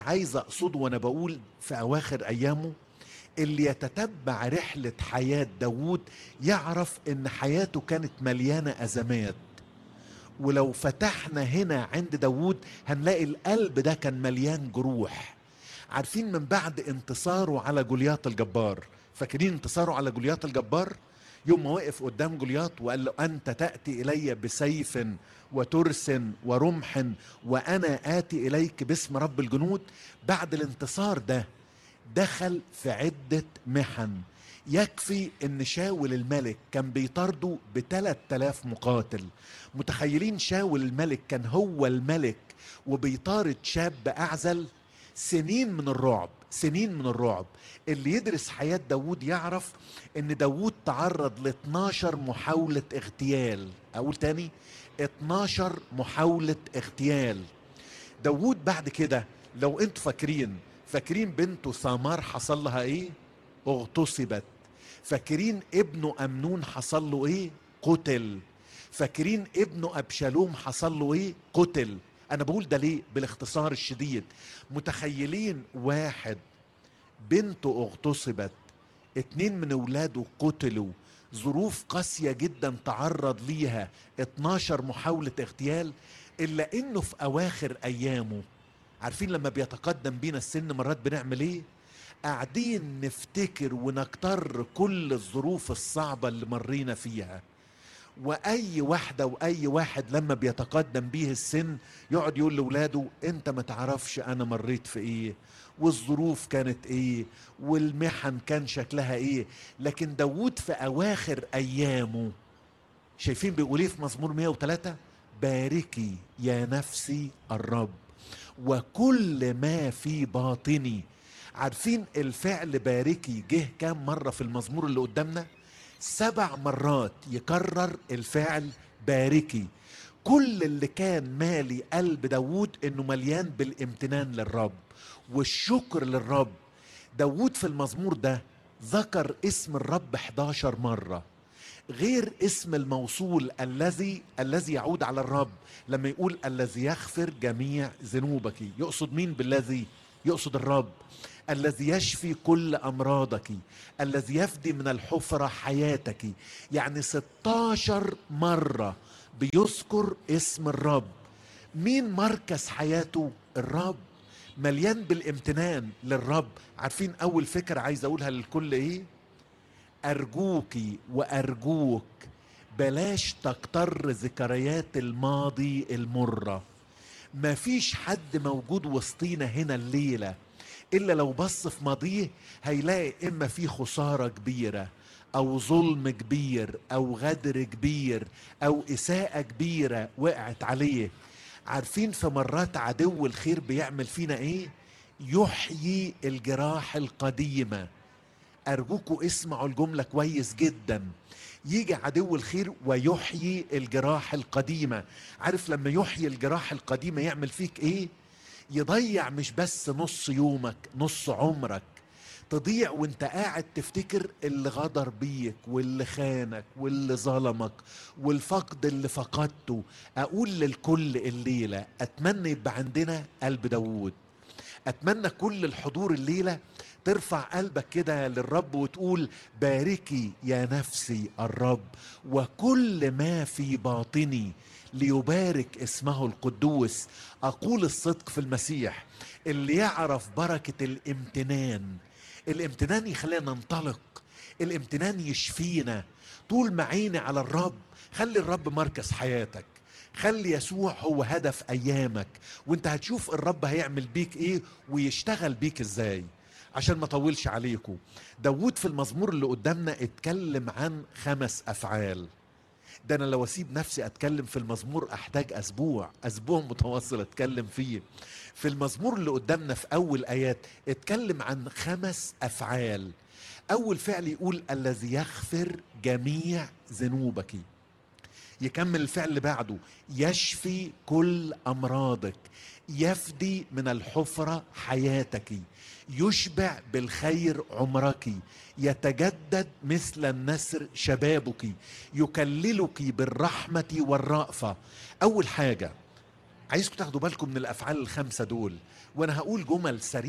عايز اقصده وانا بقول في اواخر ايامه اللي يتتبع رحلة حياة داوود يعرف ان حياته كانت مليانة ازمات ولو فتحنا هنا عند داوود هنلاقي القلب ده كان مليان جروح عارفين من بعد انتصاره على جولياط الجبار فاكرين انتصاره على جولياط الجبار يوم ما وقف قدام جولياط وقال له انت تاتي الي بسيف وترس ورمح وانا اتي اليك باسم رب الجنود بعد الانتصار ده دخل في عده محن يكفي ان شاول الملك كان بيطارده بثلاث آلاف مقاتل متخيلين شاول الملك كان هو الملك وبيطارد شاب اعزل سنين من الرعب سنين من الرعب اللي يدرس حياة داوود يعرف ان داوود تعرض ل 12 محاولة اغتيال اقول تاني 12 محاولة اغتيال داوود بعد كده لو انتوا فاكرين فاكرين بنته سامار حصل لها ايه اغتصبت فاكرين ابنه امنون حصل له ايه قتل فاكرين ابنه ابشالوم حصل له ايه قتل انا بقول ده ليه بالاختصار الشديد متخيلين واحد بنته اغتصبت اتنين من اولاده قتلوا ظروف قاسية جدا تعرض ليها 12 محاولة اغتيال الا انه في اواخر ايامه عارفين لما بيتقدم بينا السن مرات بنعمل ايه قاعدين نفتكر ونكتر كل الظروف الصعبة اللي مرينا فيها واي واحده واي واحد لما بيتقدم بيه السن يقعد يقول لاولاده انت ما تعرفش انا مريت في ايه والظروف كانت ايه والمحن كان شكلها ايه لكن داوود في اواخر ايامه شايفين بيقول ايه في مزمور 103 باركي يا نفسي الرب وكل ما في باطني عارفين الفعل باركي جه كام مره في المزمور اللي قدامنا سبع مرات يكرر الفعل باركي كل اللي كان مالي قلب داوود انه مليان بالامتنان للرب والشكر للرب داوود في المزمور ده ذكر اسم الرب 11 مرة غير اسم الموصول الذي الذي يعود على الرب لما يقول الذي يغفر جميع ذنوبك يقصد مين بالذي يقصد الرب الذي يشفي كل امراضك الذي يفدي من الحفره حياتك يعني 16 مره بيذكر اسم الرب مين مركز حياته الرب مليان بالامتنان للرب عارفين اول فكره عايز اقولها للكل ايه ارجوك وارجوك بلاش تكتر ذكريات الماضي المره مفيش حد موجود وسطينا هنا الليله الا لو بص في ماضيه هيلاقي اما في خساره كبيره او ظلم كبير او غدر كبير او اساءه كبيره وقعت عليه عارفين في مرات عدو الخير بيعمل فينا ايه يحيي الجراح القديمه ارجوكوا اسمعوا الجمله كويس جدا يجي عدو الخير ويحيي الجراح القديمه عارف لما يحيي الجراح القديمه يعمل فيك ايه يضيع مش بس نص يومك نص عمرك تضيع وانت قاعد تفتكر اللي غدر بيك واللي خانك واللي ظلمك والفقد اللي فقدته اقول للكل الليله اتمنى يبقى عندنا قلب داوود اتمنى كل الحضور الليله ترفع قلبك كده للرب وتقول باركي يا نفسي الرب وكل ما في باطني ليبارك اسمه القدوس اقول الصدق في المسيح اللي يعرف بركه الامتنان الامتنان يخلينا ننطلق الامتنان يشفينا طول ما عيني على الرب خلي الرب مركز حياتك خلي يسوع هو هدف ايامك وانت هتشوف الرب هيعمل بيك ايه ويشتغل بيك ازاي عشان ما اطولش عليكم داوود في المزمور اللي قدامنا اتكلم عن خمس افعال ده انا لو اسيب نفسي اتكلم في المزمور احتاج اسبوع اسبوع متواصل اتكلم فيه في المزمور اللي قدامنا في اول ايات اتكلم عن خمس افعال اول فعل يقول الذي يغفر جميع ذنوبك يكمل الفعل اللي بعده يشفي كل امراضك يفدي من الحفره حياتك يشبع بالخير عمرك يتجدد مثل النسر شبابك يكللك بالرحمه والرأفه اول حاجه عايزكم تاخدوا بالكم من الافعال الخمسه دول وانا هقول جمل سريعه